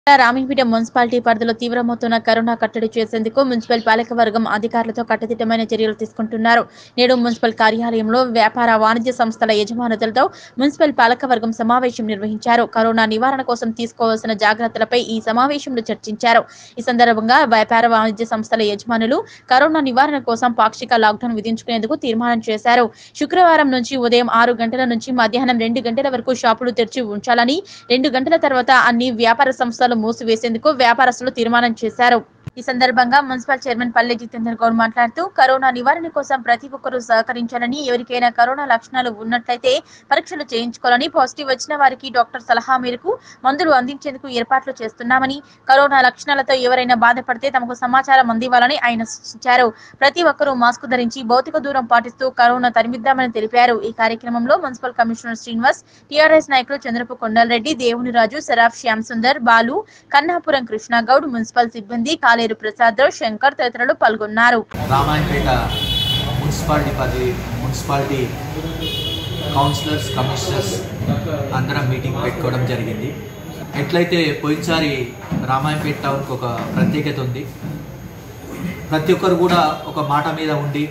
రామీపేట municipality పరిధిలో తీవ్రమవుతున్న corona కట్టడి చేసేందుకు మున్సిపల్ పాలకవర్గం అధికారులతో కట్టుదిట్టమైన చర్యలు తీసుకుంటున్నారు నేడు మున్సిపల్ కార్యాలయంలో వ్యాపార వాణిజ్య సంస్థల యజమానులతో మున్సిపల్ పాలకవర్గం సమావేశం నిర్వహించారు కరోనా నివారణ కోసం తీసుకోవాల్సిన జాగ్రత్తలపై ఈ సమావేశంలో చర్చించారు ఈ సందర్భంగా వ్యాపార వాణిజ్య సంస్థల యజమానులు కరోనా నివారణ కోసం పాక్షిక లాక్డౌన్ విధించుకునేందుకు తీర్మానం చేశారు శుక్రవారం నుంచి ఉదయం ఆరు గంటల నుంచి మధ్యాహ్నం రెండు గంటల వరకు షాపులు తెరిచి ఉంచాలని రెండు గంటల తర్వాత అన్ని వ్యాపార సంస్థలు మూసివేసేందుకు వ్యాపారస్తులు తీర్మానం చేశారు ఈ సందర్భంగా మున్సిపల్ చైర్మన్ పల్లె జితేందర్ గౌడ్ మాట్లాడుతూ కరోనా నివారణ కోసం ప్రతి ఒక్కరూ సహకరించాలని ఎవరికైనా కరోనా లక్షణాలు ఉన్నట్లయితే పరీక్షలు చేయించుకోవాలని పాజిటివ్ వచ్చిన వారికి డాక్టర్ సలహా మేరకు మందులు అందించేందుకు ఏర్పాట్లు చేస్తున్నామని కరోనా లక్షణాలతో ఎవరైనా బాధపడితే తమకు సమాచారం అందివ్వాలని ఆయన సూచించారు ప్రతి ఒక్కరూ మాస్క్ ధరించి భౌతిక దూరం పాటిస్తూ కరోనా తరిమిద్దామని తెలిపారు ఈ కార్యక్రమంలో మున్సిపల్ కమిషనర్ శ్రీనివాస్ టీఆర్ఎస్ నాయకులు చంద్రపు కొండలరెడ్డి దేవుని రాజు సరాఫ్ శ్యామ్ సుందర్ బాలు కన్నాపురం కృష్ణగౌడ్ మున్సిపల్ సిబ్బంది కాలేరు ప్రసాద్ శంకర్ తదితరులు పాల్గొన్నారు రామాయణపేట మున్సిపాలిటీ పది మున్సిపాలిటీ కౌన్సిలర్స్ కమిషనర్స్ అందరం మీటింగ్ పెట్టుకోవడం జరిగింది ఎట్లయితే పోయినసారి రామాయణపేట టౌన్కి ఒక ప్రత్యేకత ఉంది ప్రతి ఒక్కరు కూడా ఒక మాట మీద ఉండి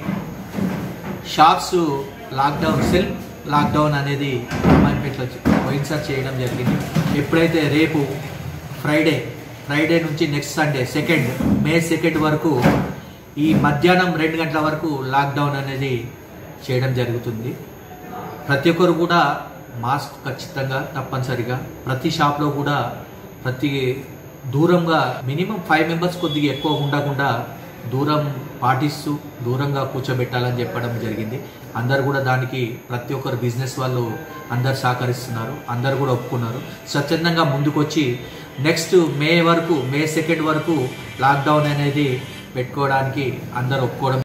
షాప్స్ లాక్డౌన్ సెల్ఫ్ లాక్డౌన్ అనేది రామాయణపేటలో పోయినసారి చేయడం జరిగింది ఎప్పుడైతే రేపు ఫ్రైడే ఫ్రైడే నుంచి next Sunday second May second వరకు ఈ మధ్యాహ్నం రెండు గంటల వరకు లాక్డౌన్ అనేది చేయడం జరుగుతుంది ప్రతి ఒక్కరు కూడా మాస్క్ ఖచ్చితంగా తప్పనిసరిగా ప్రతి షాప్లో కూడా ప్రతి దూరంగా మినిమం ఫైవ్ మెంబర్స్ కొద్దిగా ఎక్కువ ఉండకుండా దూరం పాటిస్తూ దూరంగా కూర్చోబెట్టాలని చెప్పడం జరిగింది అందరు కూడా దానికి ప్రతి ఒక్కరు బిజినెస్ వాళ్ళు అందరు సహకరిస్తున్నారు అందరు కూడా ఒప్పుకున్నారు స్వచ్ఛందంగా ముందుకొచ్చి నెక్స్ట్ మే వరకు మే సెకండ్ వరకు లాక్డౌన్ అనేది పెట్టుకోవడానికి అందరు ఒప్పుకోవడం